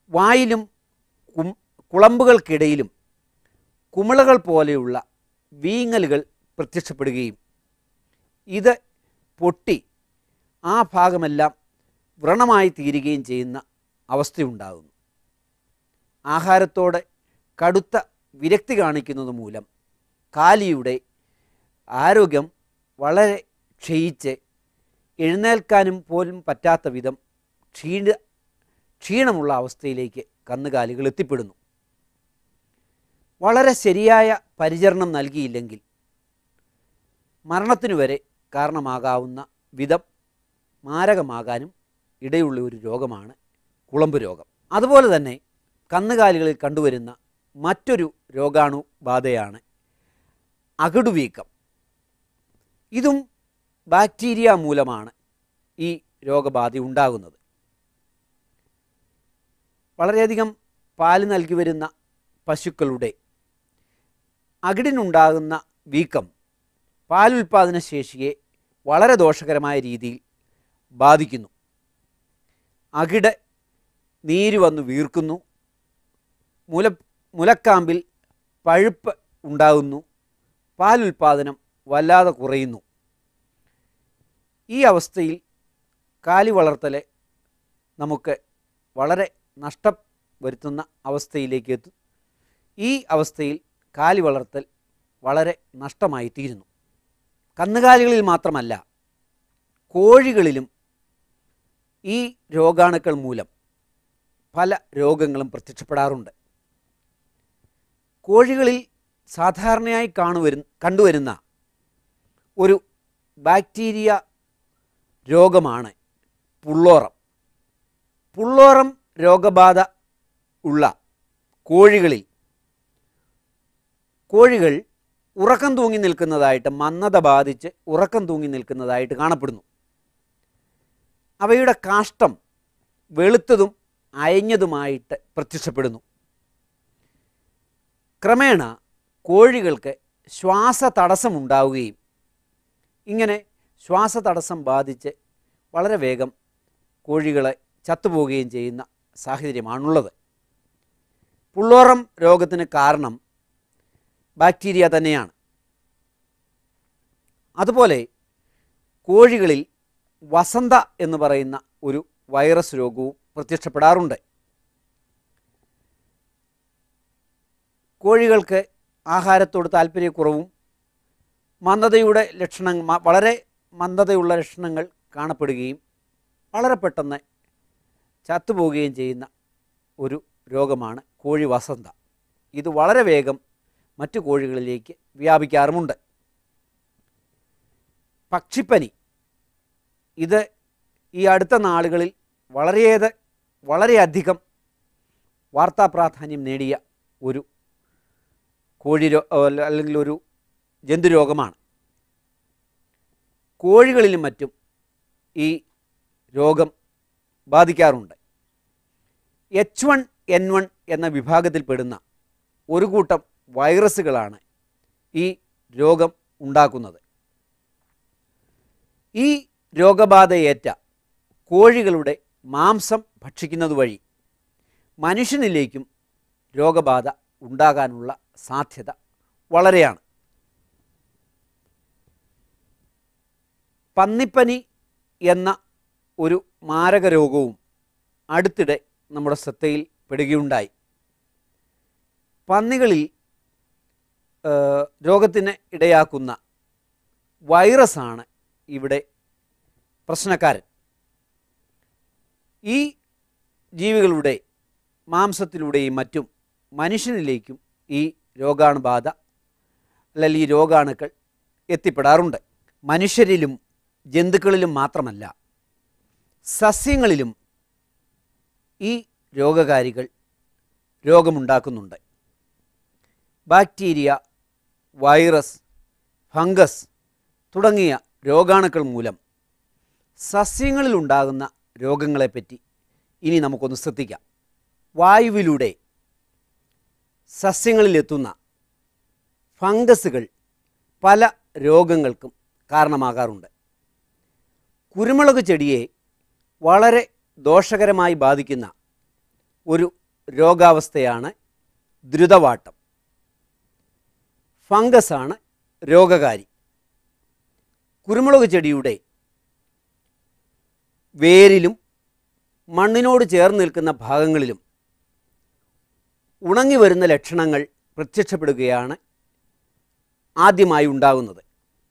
വായിലും കും കുളമ്പുകൾക്കിടയിലും കുമിളകൾ പോലെയുള്ള വീങ്ങലുകൾ പ്രത്യക്ഷപ്പെടുകയും ഇത് പൊട്ടി ആ ഭാഗമെല്ലാം വ്രണമായി തീരുകയും ചെയ്യുന്ന അവസ്ഥയുണ്ടാകുന്നു ആഹാരത്തോടെ കടുത്ത വിരക്തി കാണിക്കുന്നത് മൂലം കാലിയുടെ ആരോഗ്യം വളരെ ക്ഷയിച്ച് എഴുന്നേൽക്കാനും പോലും പറ്റാത്ത വിധം ക്ഷീണ ക്ഷീണമുള്ള അവസ്ഥയിലേക്ക് കന്നുകാലികൾ എത്തിപ്പെടുന്നു വളരെ ശരിയായ പരിചരണം നൽകിയില്ലെങ്കിൽ മരണത്തിനു വരെ കാരണമാകാവുന്ന വിധം മാരകമാകാനും ഇടയുള്ള ഒരു രോഗമാണ് കുളമ്പ് രോഗം അതുപോലെ തന്നെ കന്നുകാലികളിൽ കണ്ടുവരുന്ന മറ്റൊരു രോഗാണു ബാധയാണ് അകിടുവീക്കം ഇതും ബാക്ടീരിയ മൂലമാണ് ഈ രോഗബാധ ഉണ്ടാകുന്നത് വളരെയധികം പാല് നൽകി വരുന്ന പശുക്കളുടെ അകിടിനുണ്ടാകുന്ന വീക്കം പാലുൽപാദന ശേഷിയെ വളരെ ദോഷകരമായ രീതിയിൽ ബാധിക്കുന്നു അകിട് നീര് വന്ന് വീർക്കുന്നു മുല മുലക്കാമ്പിൽ പഴുപ്പ് ഉണ്ടാകുന്നു പാലുൽപാദനം വല്ലാതെ കുറയുന്നു ഈ അവസ്ഥയിൽ കാലി വളർത്തൽ നമുക്ക് വളരെ നഷ്ടം വരുത്തുന്ന അവസ്ഥയിലേക്ക് എത്തും ഈ അവസ്ഥയിൽ കാലി വളർത്തൽ വളരെ നഷ്ടമായി തീരുന്നു കന്നുകാലികളിൽ മാത്രമല്ല കോഴികളിലും ഈ രോഗാണുക്കൾ മൂലം പല രോഗങ്ങളും പ്രത്യക്ഷപ്പെടാറുണ്ട് കോഴികളിൽ സാധാരണയായി കാണുവരു കണ്ടുവരുന്ന ഒരു ബാക്ടീരിയ രോഗമാണ് പുള്ളോറം പുള്ളോറം രോഗബാധ ഉള്ള കോഴികളിൽ കോഴികൾ ഉറക്കം തൂങ്ങി നിൽക്കുന്നതായിട്ട് മന്ദത ബാധിച്ച് ഉറക്കം തൂങ്ങി നിൽക്കുന്നതായിട്ട് കാണപ്പെടുന്നു അവയുടെ കാഷ്ടം വെളുത്തതും അയഞ്ഞതുമായിട്ട് പ്രത്യക്ഷപ്പെടുന്നു ക്രമേണ കോഴികൾക്ക് ശ്വാസ തടസ്സമുണ്ടാവുകയും ഇങ്ങനെ ശ്വാസതടസ്സം ബാധിച്ച് വളരെ വേഗം കോഴികളെ ചത്തുപോവുകയും ചെയ്യുന്ന സാഹചര്യമാണുള്ളത് പുള്ളോറം രോഗത്തിന് കാരണം ബാക്ടീരിയ തന്നെയാണ് അതുപോലെ കോഴികളിൽ വസന്ത എന്ന് പറയുന്ന ഒരു വൈറസ് രോഗവും പ്രത്യക്ഷപ്പെടാറുണ്ട് കോഴികൾക്ക് ആഹാരത്തോട് താല്പര്യക്കുറവും മന്ദതയുടെ ലക്ഷണം മ- വളരെ മന്ദതയുള്ള ലക്ഷണങ്ങൾ കാണപ്പെടുകയും വളരെ പെട്ടെന്ന് ചത്തുപോവുകയും ചെയ്യുന്ന ഒരു രോഗമാണ് കോഴി വസന്ത ഇത് വളരെ വേഗം മറ്റു കോഴികളിലേക്ക് വ്യാപിക്കാറുമുണ്ട് പക്ഷിപ്പനി ഇത് ഈ അടുത്ത നാളുകളിൽ വളരെയേറെ വളരെയധികം വാർത്താ പ്രാധാന്യം നേടിയ ഒരു കോഴി രോ അല്ല- അല്ലെങ്കിൽ ഒരു ജന്തുരോഗമാണ് കോഴികളിലും മറ്റും ഈ രോഗം ബാധിക്കാറുണ്ട് എച്ച് വൺ എൻ വൺ എന്ന വിഭാഗത്തിൽപ്പെടുന്ന ഒരു കൂട്ടം വൈറസുകളാണ് ഈ രോഗം ഉണ്ടാക്കുന്നത് ഈ രോഗബാധയേറ്റ കോഴികളുടെ മാംസം ഭക്ഷിക്കുന്നത് വഴി മനുഷ്യനിലേക്കും രോഗബാധ ഉണ്ടാകാനുള്ള സാധ്യത വളരെയാണ് പന്നിപ്പനി എന്ന ഒരു മാരക രോഗവും അടുത്തിടെ നമ്മുടെ ശ്രദ്ധയിൽ പെടുകയുണ്ടായി പന്നികളിൽ ആ, രോഗത്തിന് ഇടയാക്കുന്ന വൈറസാണ് ഇവിടെ പ്രശ്നക്കാരൻ ഈ ജീവികളുടെ മാംസത്തിലൂടെയും മറ്റും മനുഷ്യനിലേക്കും ഈ രോഗാണുബാധ അല്ലെങ്കിൽ ഈ രോഗാണുക്കൾ എത്തിപ്പെടാറുണ്ട് മനുഷ്യരിലും ജന്തുക്കളിലും മാത്രമല്ല സസ്യങ്ങളിലും ഈ രോഗകാരികൾ രോഗമുണ്ടാക്കുന്നുണ്ട് ബാക്ടീരിയ വൈറസ് ഫംഗസ് തുടങ്ങിയ രോഗാണുക്കൾ മൂലം സസ്യങ്ങളിലുണ്ടാകുന്ന രോഗങ്ങളെപ്പറ്റി ഇനി നമുക്കൊന്ന് ശ്രദ്ധിക്കാം വായുവിലൂടെ സസ്യങ്ങളിലെത്തുന്ന ഫംഗസുകൾ പല രോഗങ്ങൾക്കും കാരണമാകാറുണ്ട് കുരുമുളക് ചെടിയെ വളരെ ദോഷകരമായി ബാധിക്കുന്ന ഒരു രോഗാവസ്ഥയാണ് ദ്രുതവാട്ടം ഫംഗസാണ് രോഗകാരി കുരുമുളക് ചെടിയുടെ വേരിലും മണ്ണിനോട് ചേർന്ന് നിൽക്കുന്ന ഭാഗങ്ങളിലും ഉണങ്ങി വരുന്ന ലക്ഷണങ്ങൾ പ്രത്യക്ഷപ്പെടുകയാണ് ആദ്യമായി ഉണ്ടാകുന്നത്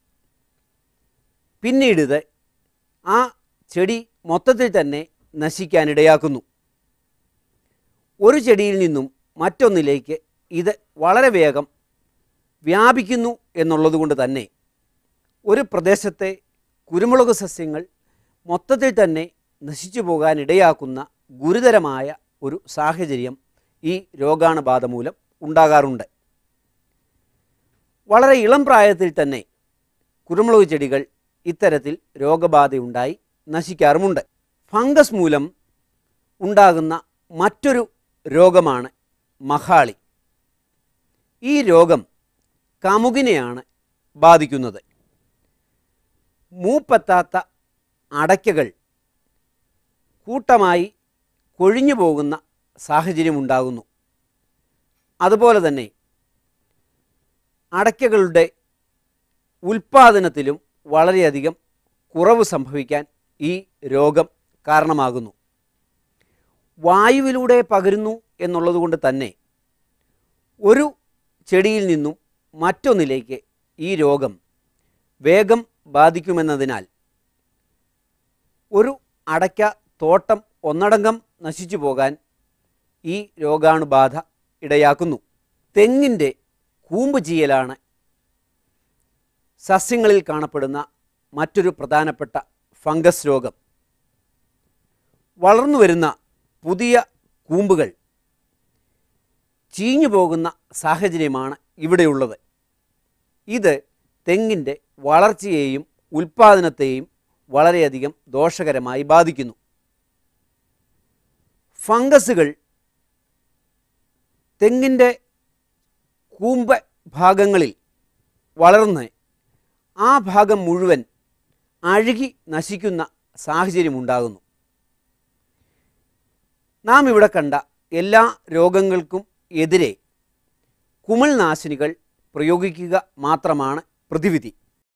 പിന്നീട് ഇത് ആ ചെടി മൊത്തത്തിൽ തന്നെ നശിക്കാനിടയാക്കുന്നു ഒരു ചെടിയിൽ നിന്നും മറ്റൊന്നിലേക്ക് ഇത് വളരെ വേഗം വ്യാപിക്കുന്നു എന്നുള്ളതുകൊണ്ട് തന്നെ ഒരു പ്രദേശത്തെ കുരുമുളക് സസ്യങ്ങൾ മൊത്തത്തിൽ തന്നെ നശിച്ചു പോകാൻ ഇടയാക്കുന്ന ഗുരുതരമായ ഒരു സാഹചര്യം ഈ രോഗാണുബാധ മൂലം ഉണ്ടാകാറുണ്ട് വളരെ ഇളം പ്രായത്തിൽ തന്നെ കുരുമുളക് ചെടികൾ ഇത്തരത്തിൽ രോഗബാധയുണ്ടായി നശിക്കാറുമുണ്ട് ഫംഗസ് മൂലം ഉണ്ടാകുന്ന മറ്റൊരു രോഗമാണ് മഹാളി ഈ രോഗം കമുകിനെയാണ് ബാധിക്കുന്നത് മൂപ്പെത്താത്ത അടയ്ക്കകൾ കൂട്ടമായി കൊഴിഞ്ഞു പോകുന്ന സാഹചര്യമുണ്ടാകുന്നു അതുപോലെ തന്നെ അടയ്ക്കകളുടെ ഉൽപ്പാദനത്തിലും വളരെയധികം കുറവ് സംഭവിക്കാൻ ഈ രോഗം കാരണമാകുന്നു വായുവിലൂടെ പകരുന്നു എന്നുള്ളതുകൊണ്ട് തന്നെ ഒരു ചെടിയിൽ നിന്നും മറ്റൊന്നിലേക്ക് ഈ രോഗം വേഗം ബാധിക്കുമെന്നതിനാൽ ഒരു അടയ്ക്ക തോട്ടം ഒന്നടങ്കം നശിച്ചു പോകാൻ ഈ രോഗാണുബാധ ഇടയാക്കുന്നു തെങ്ങിൻ്റെ കൂമ്പ് ചീയലാണ് സസ്യങ്ങളിൽ കാണപ്പെടുന്ന മറ്റൊരു പ്രധാനപ്പെട്ട ഫംഗസ് രോഗം വളർന്നു വരുന്ന പുതിയ കൂമ്പുകൾ ചീഞ്ഞു പോകുന്ന സാഹചര്യമാണ് ഇവിടെയുള്ളത് ഇത് തെങ്ങിൻ്റെ വളർച്ചയെയും ഉൽപ്പാദനത്തെയും വളരെയധികം ദോഷകരമായി ബാധിക്കുന്നു ഫംഗസുകൾ തെങ്ങിൻ്റെ കൂമ്പ് ഭാഗങ്ങളിൽ വളർന്ന് ആ ഭാഗം മുഴുവൻ അഴുകി നശിക്കുന്ന സാഹചര്യമുണ്ടാകുന്നു നാം ഇവിടെ കണ്ട എല്ലാ രോഗങ്ങൾക്കും എതിരെ കുമിൾനാശിനികൾ പ്രയോഗിക്കുക മാത്രമാണ് പ്രതിവിധി